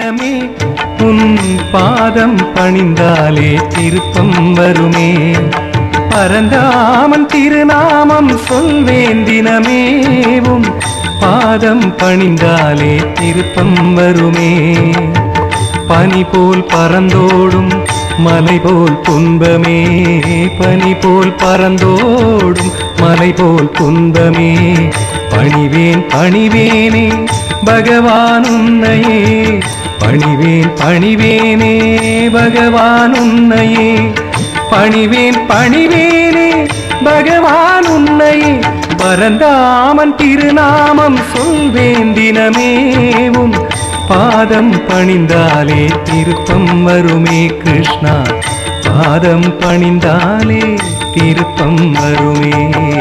தினமே உன் பாதம் பணிந்தாலே திருப்பம் வருமே பரந்தாமன் திருநாமம் சொல்வேன் தினமேவும் பாதம் பணிந்தாலே திருப்பம் வருமே பனி போல் பறந்தோடும் மலை போல் துன்பமே பனி போல் பறந்தோடும் மலை போல் துன்பமே பணிவேன் பணிவேனே பகவான் உன்னையே பணிவேன் பணிவேனே பகவான் உன்னையே பணிவேன் பணிவேனே பகவான் உன்னையே பரந்தாமன் திருநாமம் சொல்வேன் தினமேவும் பாதம் பணிந்தாலே திருப்பம் வருமே கிருஷ்ணா பாதம் பணிந்தாலே திருப்பம் வருமே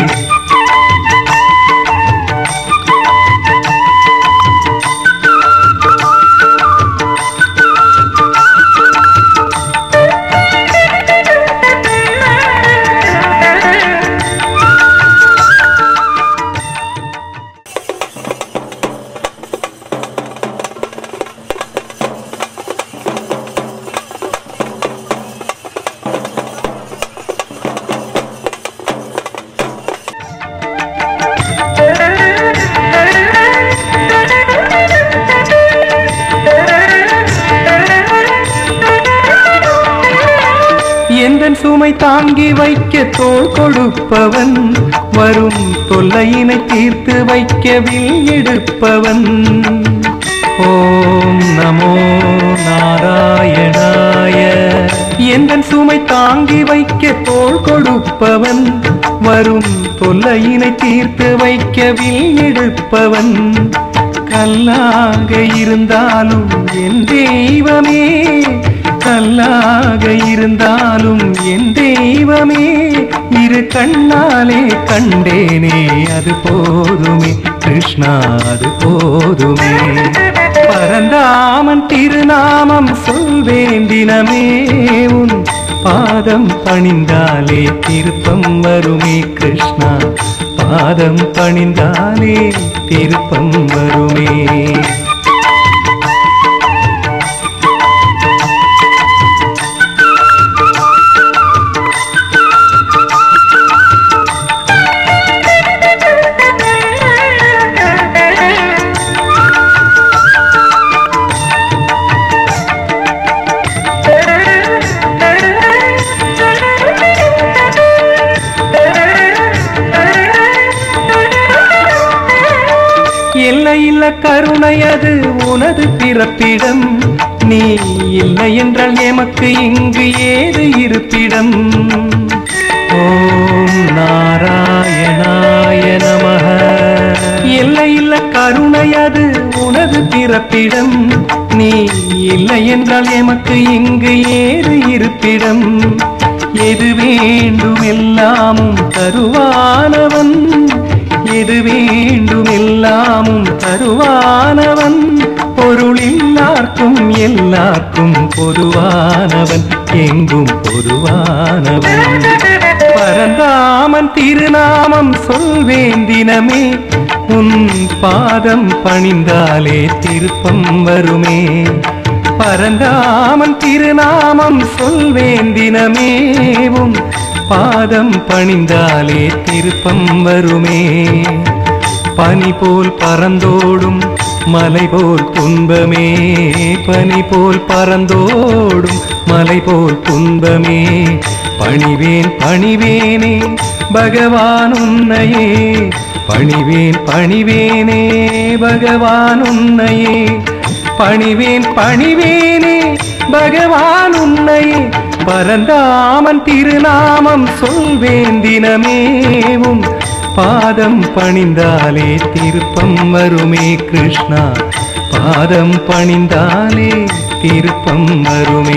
எந்தன் சுமை தாங்கி வைக்க தோள் கொடுப்பவன் வரும் தொல்லையினை தீர்த்து வைக்க வில் எடுப்பவன் ஓம் நமோ நாராயணாய எந்தன் சுமை தாங்கி வைக்க தோள் கொடுப்பவன் வரும் தொல்லையினை தீர்த்து வைக்க வில் எடுப்பவன் கல்லாக இருந்தாலும் என் தெய்வமே கல்லாக இருந்தாலும் என் தெய்வமே இரு கண்ணாலே கண்டேனே அது போதுமே கிருஷ்ணா அது போதுமே பரந்தாமன் திருநாமம் சொல்வேன் தினமே உன் பாதம் பணிந்தாலே திருப்பம் வருமே கிருஷ்ணா பாதம் பணிந்தாலே திருப்பம் வருமே எல்லையில்ல கருணை அது உனது பிறப்பிடம் நீ இல்லை என்றால் எமக்கு இங்கு ஏது இருப்பிடம் ஓம் நாராயணாய நமக எல்லையில்ல கருணை அது உனது பிறப்பிடம் நீ இல்லை என்றால் எமக்கு இங்கு ஏது இருப்பிடம் எது வேண்டும் எல்லாமும் தருவானவன் எது வேண்டும் எல்லாமும் தருவானவன் பொருள் எல்லார்க்கும் எல்லார்க்கும் பொதுவானவன் எங்கும் பொதுவானவன் பரந்தாமன் திருநாமம் சொல்வேன் தினமே உன் பாதம் பணிந்தாலே திருப்பம் வருமே பரந்தாமன் திருநாமம் சொல்வேன் தினமேவும் பாதம் பணிந்தாலே திருப்பம் வருமே பனி போல் பறந்தோடும் மலை போல் துன்பமே பனி போல் பறந்தோடும் மலை போல் துன்பமே பணிவேன் பணிவேனே பகவான் உன்னையே பணிவேன் பணிவேனே பகவான் உன்னையே பணிவேன் பணிவேனே பகவான் உன்னையே பரந்தாமன் திருநாமம் சொல்வேன் தினமேவும் பாதம் பணிந்தாலே திருப்பம் வருமே கிருஷ்ணா பாதம் பணிந்தாலே திருப்பம் வருமே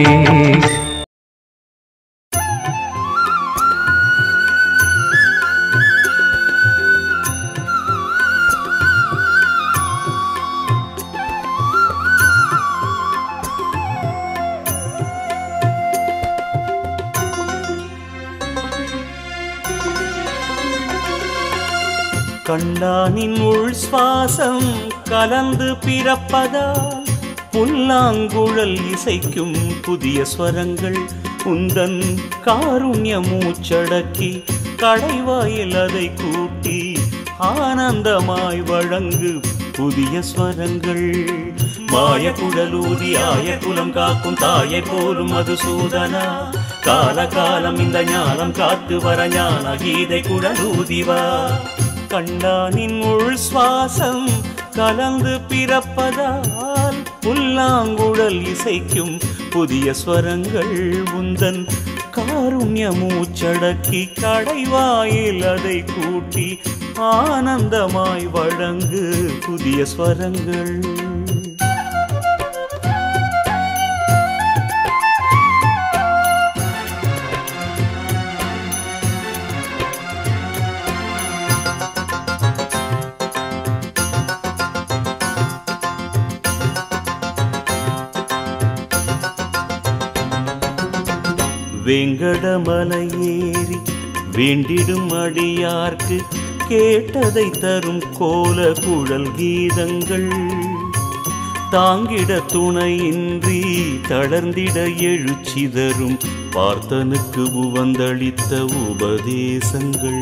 கண்டானின் உள் சுவாசம் கலந்து பிறப்பதால் புல்லாங்குழல் இசைக்கும் புதிய ஸ்வரங்கள் உந்தன் காருண்ய மூச்சடக்கி கடைவாயில் அதை கூட்டி ஆனந்தமாய் வழங்கு புதிய ஸ்வரங்கள் மாய குழலூதி ஆய குலம் காக்கும் தாயை போலும் மதுசூதனா கால காலம் இந்த ஞானம் காத்து வர ஞான கீதை குழலூதிவா கண்டானின் உள் சுவாசம் கலந்து பிறப்பதால் புல்லாங்குழல் இசைக்கும் புதிய ஸ்வரங்கள் உந்தன் காருண்ய மூச்சடக்கி கடைவாயில் அதை கூட்டி ஆனந்தமாய் வழங்கு புதிய ஸ்வரங்கள் வெங்கடமலையேறி வேண்டிடும் அடியார்க்கு கேட்டதை தரும் கோல குழல் கீதங்கள் தாங்கிட துணையின்றி தளர்ந்திட எழுச்சிதரும் பார்த்தனுக்கு உவந்தளித்த உபதேசங்கள்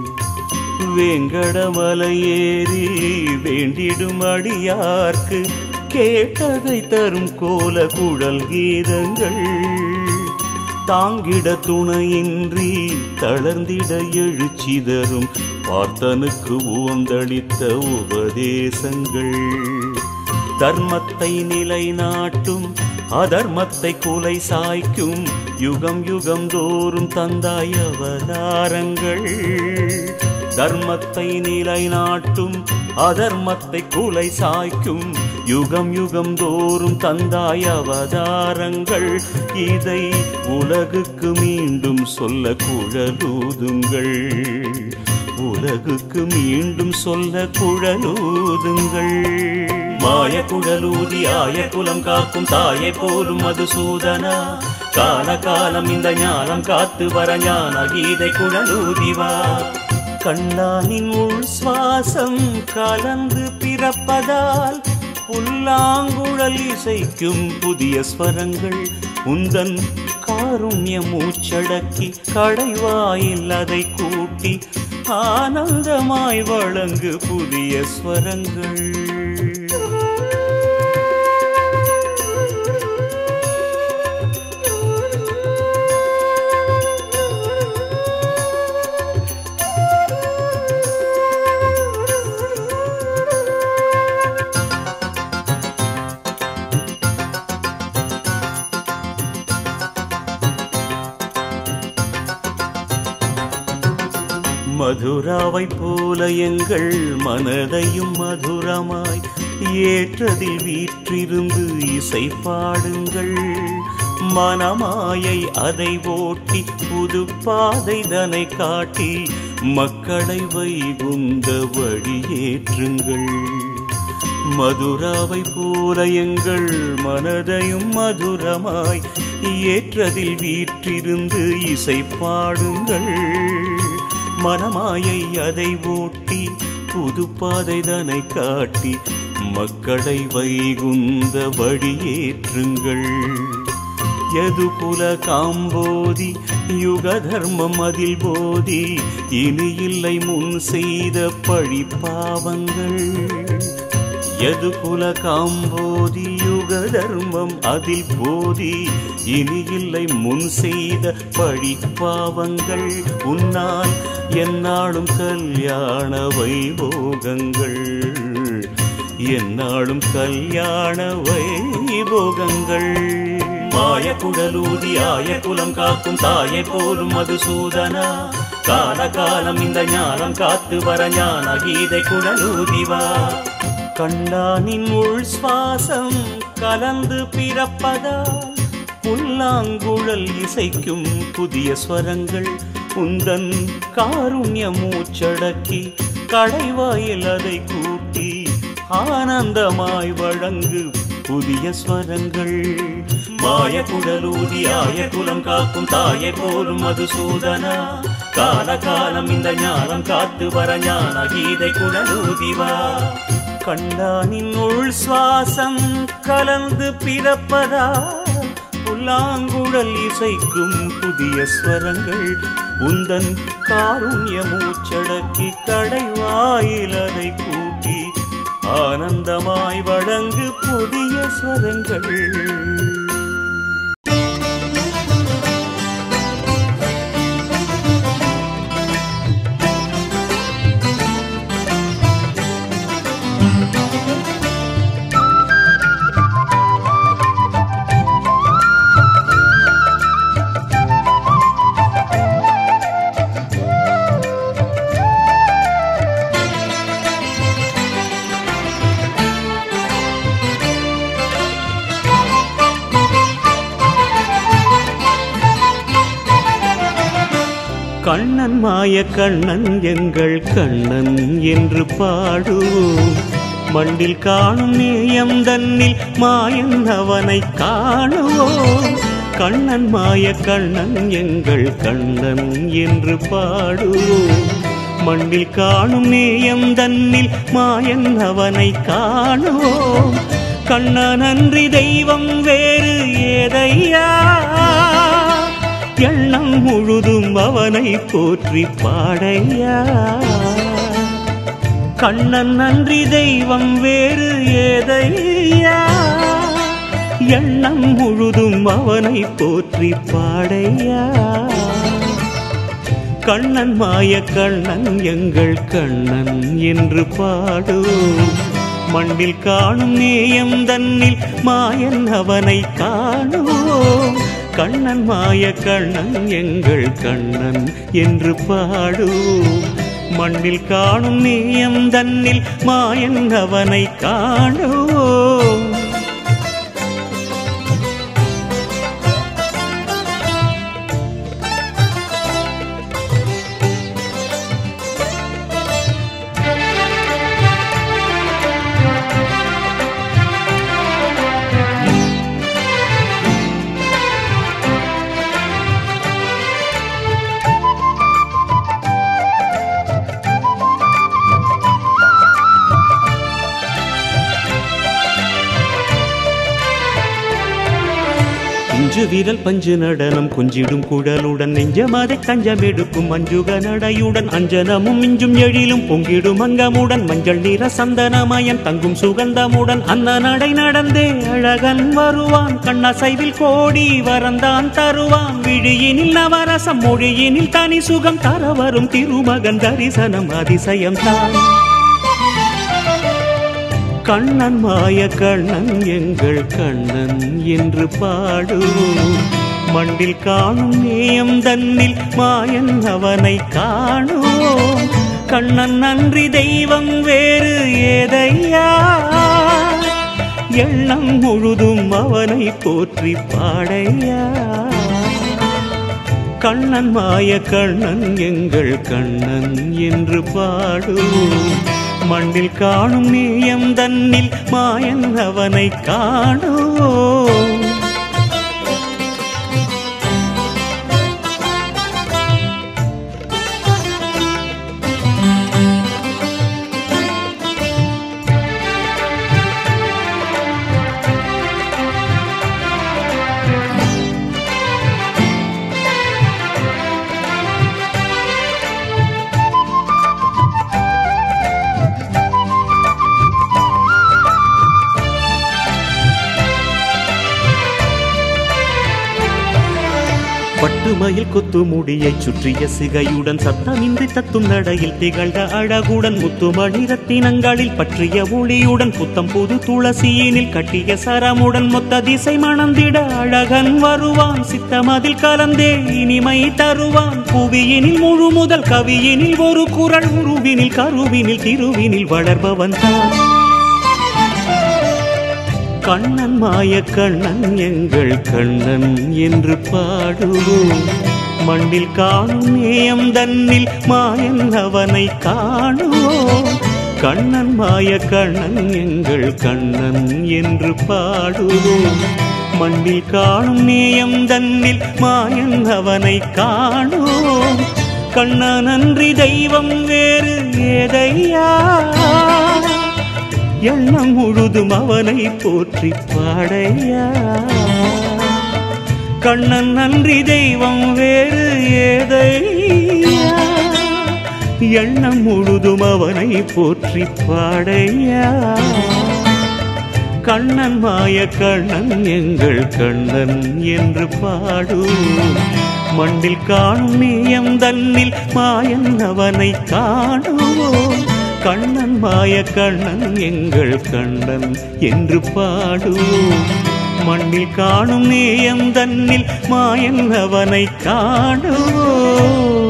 வேங்கடமலையேறி வேண்டிடும் அடியார்க்கு கேட்டதை தரும் கோல குழல் கீதங்கள் தாங்கிட துணையின்றி தளர்ந்திட எழுச்சிதரும் பார்த்தனுக்கு உவந்தளித்த உபதேசங்கள் தர்மத்தை நிலைநாட்டும் அதர்மத்தை குலை சாய்க்கும் யுகம் யுகம் தோறும் தந்தாய் அவதாரங்கள் தர்மத்தை நிலைநாட்டும் அதர்மத்தை குலை சாய்க்கும் யுகம் யுகம் தோறும் தந்தாய் அவதாரங்கள் இதை உலகுக்கு மீண்டும் சொல்ல குழலூதுங்கள் உலகுக்கு மீண்டும் சொல்ல குழலூதுங்கள் மாய குழலூதி ஆய குலம் காக்கும் தாயை போலும் மதுசூதனா கால காலம் இந்த ஞானம் காத்து வர ஞான கீதை குழலூதிவா கண்ணானின் உள் சுவாசம் கலந்து பிறப்பதால் புல்லாங்குழல் இசைக்கும் புதிய ஸ்வரங்கள் உந்தன் காருண்ய மூச்சடக்கி கடைவாயில் அதை கூட்டி ஆனந்தமாய் வழங்கு புதிய ஸ்வரங்கள் மதுராவை போல எங்கள் மனதையும் மதுரமாய் ஏற்றதில் வீற்றிருந்து இசை பாடுங்கள் மனமாயை அதை ஓட்டி புது பாதை தனை காட்டி மக்களை வைகுந்த வழியேற்றுங்கள் மதுராவை போல எங்கள் மனதையும் மதுரமாய் ஏற்றதில் வீற்றிருந்து இசை பாடுங்கள் மனமாயை அதை ஓட்டி புது பாதை தனை காட்டி மக்களை வைகுந்த வழியேற்றுங்கள் எது குல காம்போதி யுக தர்மம் அதில் போதி இனி இல்லை முன் செய்த பழி பாவங்கள் எது குல காம்போதி யுக தர்மம் அதில் போதி இனி இல்லை முன் செய்த பழி பாவங்கள் உன்னால் என்னாலும் கல்யாண வைபோகங்கள் என்னாலும் கல்யாண வைபோகங்கள் மாய குடலூதி ஆய குலம் காக்கும் தாயை போலும் மதுசூதனா கால காலம் இந்த ஞானம் காத்து வர ஞான கீதை குடலூதிவா கண்டானின் உள் சுவாசம் கலந்து பிறப்பதால் புல்லாங்குழல் இசைக்கும் புதிய ஸ்வரங்கள் உந்தன் காருண்ய மூச்சடக்கி கடைவாயில் அதை கூட்டி ஆனந்தமாய் வழங்கு புதிய ஸ்வரங்கள் மாய குடலூதி ஆய குலம் காக்கும் தாயை போலும் மதுசூதனா கால காலம் இந்த ஞானம் காத்து வர ஞான கீதை குழலூதிவா கண்டானின் உள் சுவாசம் கலந்து பிறப்பதா புல்லாங்குழல் இசைக்கும் புதிய ஸ்வரங்கள் உந்தன் காருண்ய மூச்சடக்கி கடைவாயில் அதை கூட்டி ஆனந்தமாய் வழங்கு புதிய ஸ்வரங்கள் கண்ணன் மாய கண்ணன் எங்கள் கண்ணன் என்று பாடுவோம் மண்டில் காணும் நேயம் தன்னில் மாயன் அவனை காணுவோம் கண்ணன் மாய கண்ணன் எங்கள் கண்ணன் என்று பாடுவோம் மண்டில் காணும் நேயம் தன்னில் மாயன் அவனை காணுவோம் கண்ணனன்றி தெய்வம் வேறு ஏதையா எண்ணம் முழுதும் அவனை போற்றி பாடையா கண்ணன் நன்றி தெய்வம் வேறு ஏதையா எண்ணம் முழுதும் அவனை போற்றி பாடையா கண்ணன் மாய கண்ணன் எங்கள் கண்ணன் என்று பாடுவோம் மண்ணில் காணும் நேயம் தன்னில் மாயன் அவனை காணுவோம் கண்ணன் மாய கண்ணன் எங்கள் கண்ணன் என்று பாடுவோம் மண்ணில் காணும் நேயம் தன்னில் மாயன் அவனை காணுவோம் இஞ்சு விரல் பஞ்சு நடனம் கொஞ்சிடும் குழலுடன் நெஞ்சமதை தஞ்சம் எடுக்கும் மஞ்சுக நடையுடன் அஞ்சனமும் மிஞ்சும் எழிலும் பொங்கிடும் அங்கமுடன் மஞ்சள் நிற சந்தனமயம் தங்கும் சுகந்தமுடன் அந்த நடை நடந்தே அழகன் வருவான் கண்ணசைவில் கோடி வரந்தான் தருவான் விழியினில் நவரசம் மொழியினில் தனி சுகம் தர வரும் திருமகன் தரிசனம் அதிசயம் தான் கண்ணன் மாய கண்ணன் எங்கள் கண்ணன் என்று பாடுவோம் மண்டில் காணும் நேயம் தன்னில் மாயன் அவனை காணுவோம் கண்ணன் நன்றி தெய்வம் வேறு ஏதையா எண்ணம் முழுதும் அவனை போற்றி பாடையா கண்ணன் மாய கண்ணன் எங்கள் கண்ணன் என்று பாடுவோம் மண்ணில் காணும் நேயம் தன்னில் மாயன் அவனை காணுவோம் பட்டுமயில் கொத்து முடியைச் சுற்றிய சிகையுடன் சத்தமின்றி தத்தும் நடையில் திகழ்ந்த அழகுடன் முத்துமணி ரத்தினங்களில் பற்றிய ஒளியுடன் புத்தம் புது துளசியினில் கட்டிய சரமுடன் மொத்த திசை மணந்திட அழகன் வருவான் சித்தமதில் கலந்தே இனிமை தருவான் புவியினில் முழு முதல் கவியினில் ஒரு குரல் உருவினில் கருவினில் திருவினில் வளர்பவன் தான் கண்ணன் மாய கண்ணன் எங்கள் கண்ணன் என்று பாடுவோம் மண்ணில் காணும் நேயம் தன்னில் மாயன் அவனை காணுவோம் கண்ணன் மாய கண்ணன் எங்கள் கண்ணன் என்று பாடுவோம் மண்ணில் காணும் நேயம் தன்னில் மாயன் அவனை காணுவோம் கண்ணா நன்றி தெய்வம் வேறு ஏதையா எண்ணம் முழுதும் அவனை போற்றி பாடையா கண்ணன் நன்றி தெய்வம் வேறு ஏதையா எண்ணம் முழுதும் அவனை போற்றி பாடையா கண்ணன் மாய கண்ணன் எங்கள் கண்ணன் என்று பாடுவோம் மண்ணில் காணும் நேயம் தன்னில் மாயன் அவனை காணுவோம் கண்ணன் மாய கண்ணன் எங்கள் கண்ணன் என்று பாடுவோம் மண்ணில் காணும் நேயம் தன்னில் மாயன் அவனை காணுவோம்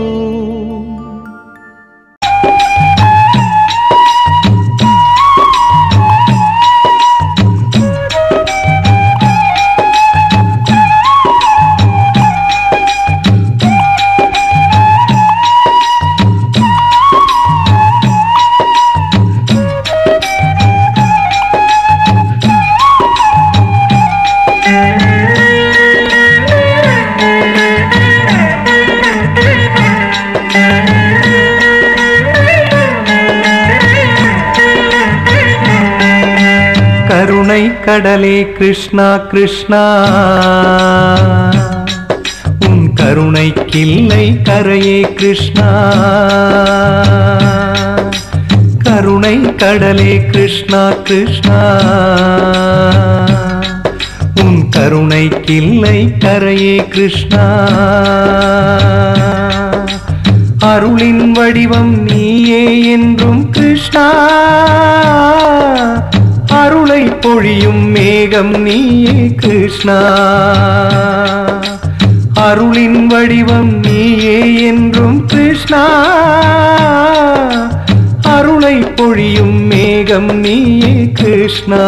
கருணை கடலே கிருஷ்ணா கிருஷ்ணா உன் கருணைக்கில்லை கரையே கிருஷ்ணா கருணை கடலே கிருஷ்ணா கிருஷ்ணா உன் கருணைக்கில்லை கரையே கிருஷ்ணா அருளின் வடிவம் நீயே என்றும் கிருஷ்ணா அருளை பொழியும் மேகம் நீயே கிருஷ்ணா அருளின் வடிவம் நீயே என்றும் கிருஷ்ணா அருளை பொழியும் மேகம் நீயே கிருஷ்ணா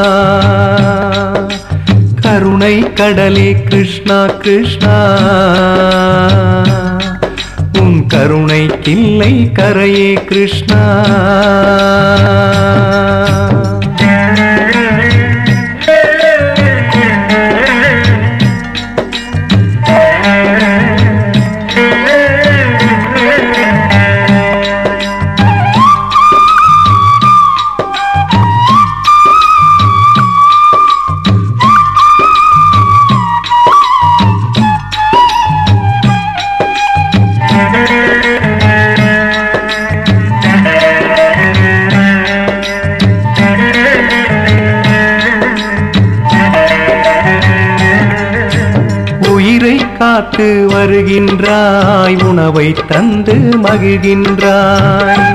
கருணை கடலே கிருஷ்ணா கிருஷ்ணா உன் கருணை கில்லை கரையே கிருஷ்ணா உயிரை காத்து வருகின்றாய் உணவை தந்து மகிழ்கின்றாய்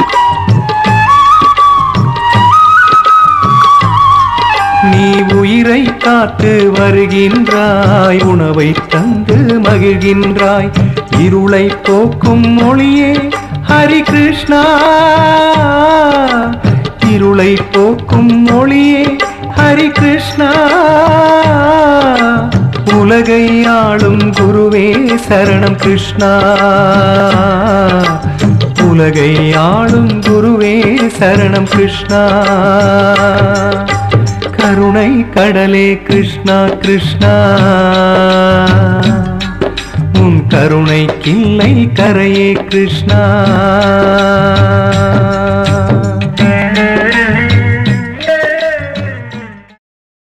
நீ உயிரை காத்து வருகின்றாய் உணவை தந்து மகிழ்கின்றாய் இருளை போக்கும் மொழியே ஹரி கிருஷ்ணா இருளை போக்கும் மொழியே ஹரி கிருஷ்ணா உலகை ஆளும் குருவே சரணம் கிருஷ்ணா உலகை ஆளும் குருவே சரணம் கிருஷ்ணா கருணை கடலே கிருஷ்ணா கிருஷ்ணா உன் கருணை கிள்ளை கரையே கிருஷ்ணா